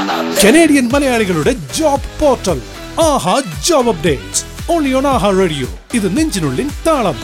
Canadian മലയാളികളുടെ job portal Aaha job updates only on Aaha radio ഇത് നെഞ്ചിനുള്ളിൽ താളം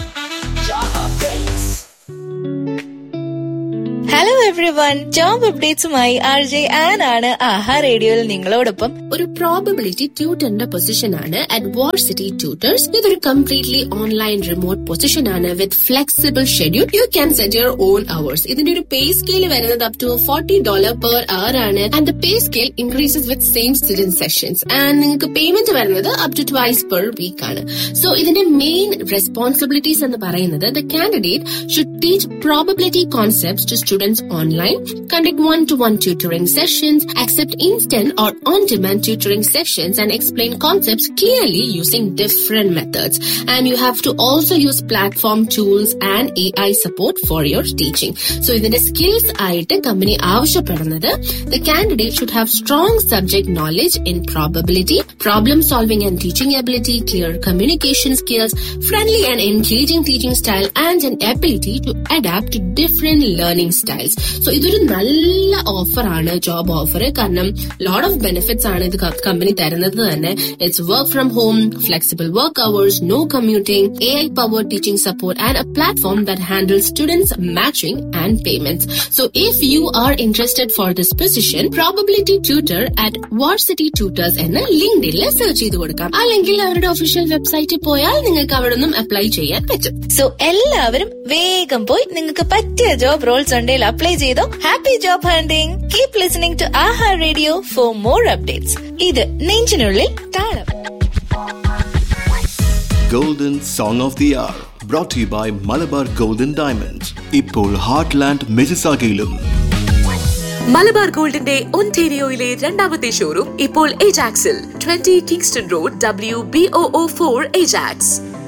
ഹലോ എവ്രി വൺ ജോബ് അപ്ഡേറ്റ്സുമായി ആർ ജെ ആൻ ആണ് ആഹാ റേഡിയോയിൽ നിങ്ങളോടൊപ്പം ഒരു പ്രോബബിലിറ്റി ട്യൂട്ടറിന്റെ പൊസിഷൻ ആണ് അറ്റ് വാർസിറ്റി ട്യൂട്ടേഴ്സ് ഇതൊരു കംപ്ലീറ്റ്ലി ഓൺലൈൻ റിമോട്ട് പൊസിഷൻ ആണ് with flexible schedule you can set your own hours ഇതിന്റെ ഒരു പേ സ്കെയിൽ വരുന്നത് up to forty dollar per hour ആണ് and the pay scale increases with same student sessions and നിങ്ങൾക്ക് payment വരുന്നത് up to twice per week ആണ് so ഇതിന്റെ main responsibilities എന്ന് പറയുന്നത് the candidate should teach probability concept to students online conduct one-to-one tutoring sessions, accept instant or on-demand tutoring sessions, and explain concepts clearly using different methods. And you have to also use platform tools and AI support for your teaching. So ഇതിന്റെ skills ആയിട്ട് company ആവശ്യപ്പെടുന്നത് the candidate should have strong subject knowledge in probability, problem solving and teaching ability, clear communication skills, friendly and engaging teaching style, and an ability to adapt to different learning styles. So ഇതൊരു നല്ല offer ആണ് job offer കാരണം lot of benefits ആണ് ഇത് company തരുന്നത് തന്നെ it's work from home flexible work hours no commuting A I power teaching support and a platform that handle students matching and payments so if you are interested for this position probability tutor at varsity tutors എന്ന് ലിങ്ക്ഡിൽ search ചെയ്ത് കൊടുക്കാം അല്ലെങ്കിൽ അവരുടെ official വെബ്സൈറ്റിൽ പോയാൽ നിങ്ങൾക്ക് അവിടെ നിന്നും അപ്ലൈ ചെയ്യാൻ പറ്റും സോ എല്ലാവരും വേഗം പോയി നിങ്ങൾക്ക് പറ്റിയ ജോബ് റോൾസ് ഉണ്ടെങ്കിൽ അപ്ലൈ ചെയ്തോ happy job hunting keep listening to Aaha radio for more updates ഇത് നെഞ്ചിനുള്ളിൽ താളം Golden Song of the Hour brought to you by Malabar Golden Diamonds. ഇപ്പോൾ ഹാർട്ട്ലാൻഡ് മിസിസാഗയിലും മലബാർ ഗോൾഡിന്റെ ഒൻറ്റേരിയോയിലെ രണ്ടാമത്തെ ഷോറൂം ഇപ്പോൾ ഏജാക്സിൽ twenty Kingston road W B O four Ajax